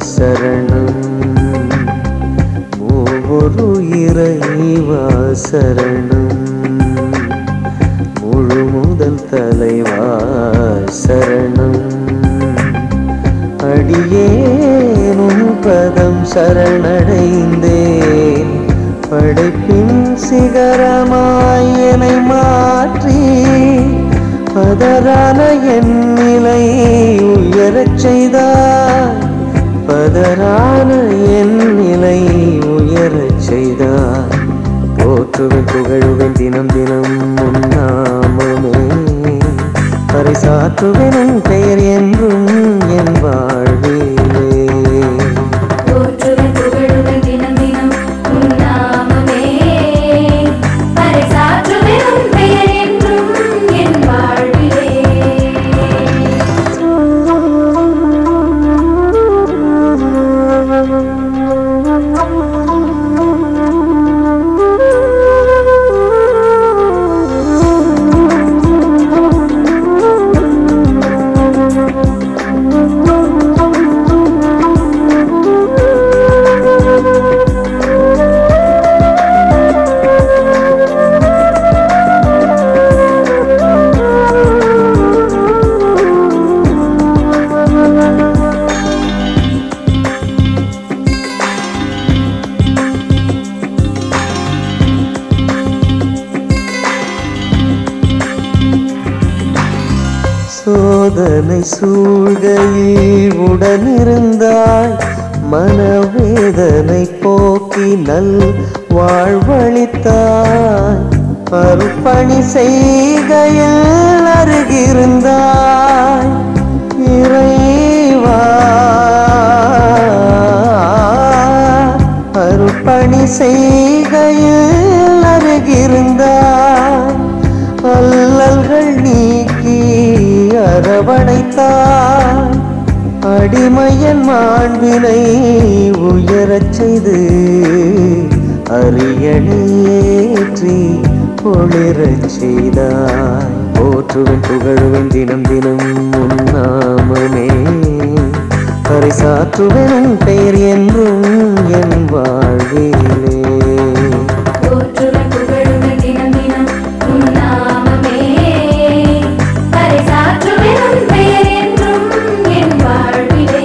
சரணம் ஒவ்வொரு இறைவா சரணம் முழு முதல் தலைவா சரணம் அடியேனும் பதம் சரணடைந்தேன் படைப்பின் சிகரமாய் என்னை மாற்றி பதறான என் நிலை உயரச் செய்தார் பதறான என் நிலை உயரச் செய்தார் போற்றுவேன் புகழுவேன் தினம் தினம் உன்னாமமே பரிசாற்றுவேன் உன் பெயர் என்றும் என் வாழ்விலே போற்றுவேன் புகழுவேன் தினம் தினம் உன் நாமமே பறைசாற்றுவேன் உன் பெயர் என்றும் என் வாழ்விலே சோதனை சூழ்கையில் உடனிருந்தாய் மனவேதனை போக்கி நல் வாழ்வழித்தாய் அருப்பணி செய்கையில் அருகிருந்தாய் இறைவா அருப்பணி செய்கையில் அருகிருந்தாய் அல்லல்கள் நீக்கி அரவணைத்தாய் அடிமையன் மாண்பினை உயரச் செய்து அரியணையேற்றி ஒளிரச் செய்தாய் போற்றுவேன் புகழுவேன் தினம் தினம் உன்னாமமே பரிசாற்றுவேன் உன் பெயர் என்றும் என் வாழ்விலே போற்றுவேன் புகழுவேன் தினம் தினம் உன் நாமமே பறைசாற்றுவேன் உன் பெயர் என்றும் என் வாழ்விலே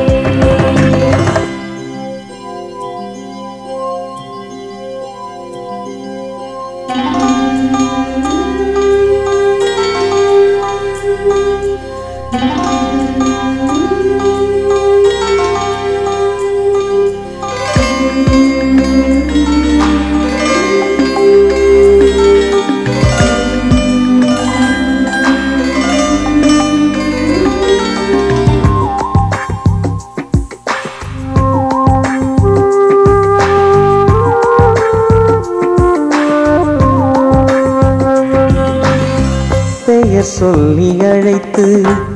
பெயர் சொல்லி அழைத்து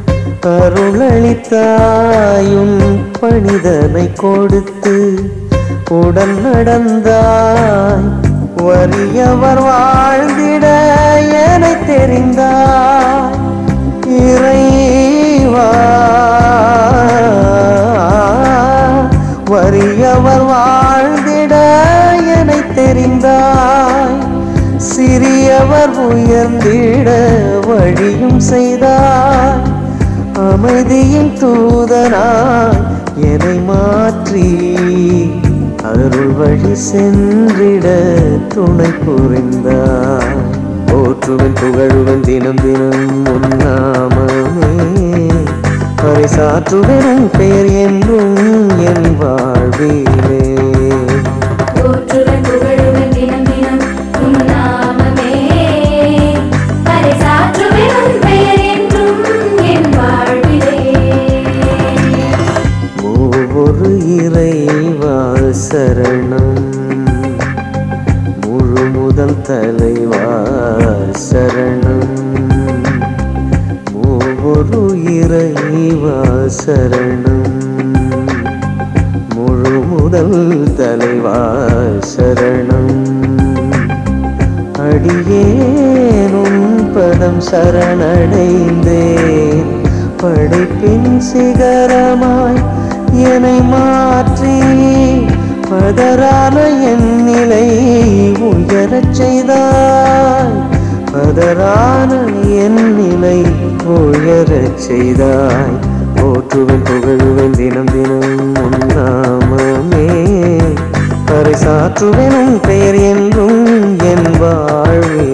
அருளளித்தாயும் பணிதனை கொடுத்து உடன் நடந்தாய் வறியவர் வாழ்ந்திட என தெரிந்தாய் இறைவா வறியவர் வாழ்ந்திட என தெரிந்தாய் சிறியவர் உயர்ந்திட வழியும் செய்தார் அமைதியின் தூதனாய் என்னை மாற்றி அருள் வழி சென்றிட துணை புரிந்தார் போற்றுவன் புகழுவன் தினம் தினம் உன்னாமமே பரிசாற்றுவன் உன் பெயர் என்றும் என் வாழ்விலே போற்றுவேன் புகழுவேன் தினம் தினம் உன் நாமமே பறைசாற்றுவேன் உன் பெயர் என்றும் என் வாழ்விலே ஒவ்வொரு இறைவா சரணம் முழு முதல் தலைவா சரணம் ஒவ்வொரு இறைவா சரணம் முழு முதல் தலைவா சரணம் அடியேனும் பதம் சரணடைந்தேன் படைப்பின் சிகரமாய் என்னை மாற்றி பதறான என் நிலை உயரச் செய்தாய் பதறான என் நிலை உயரச் செய்தாய் போற்றுவேன் புகழுவேன் தினம் தினம் உன்னாமமே பறை சாற்றுவேன் உன் பெயர் என்றும் என் வாழ்வே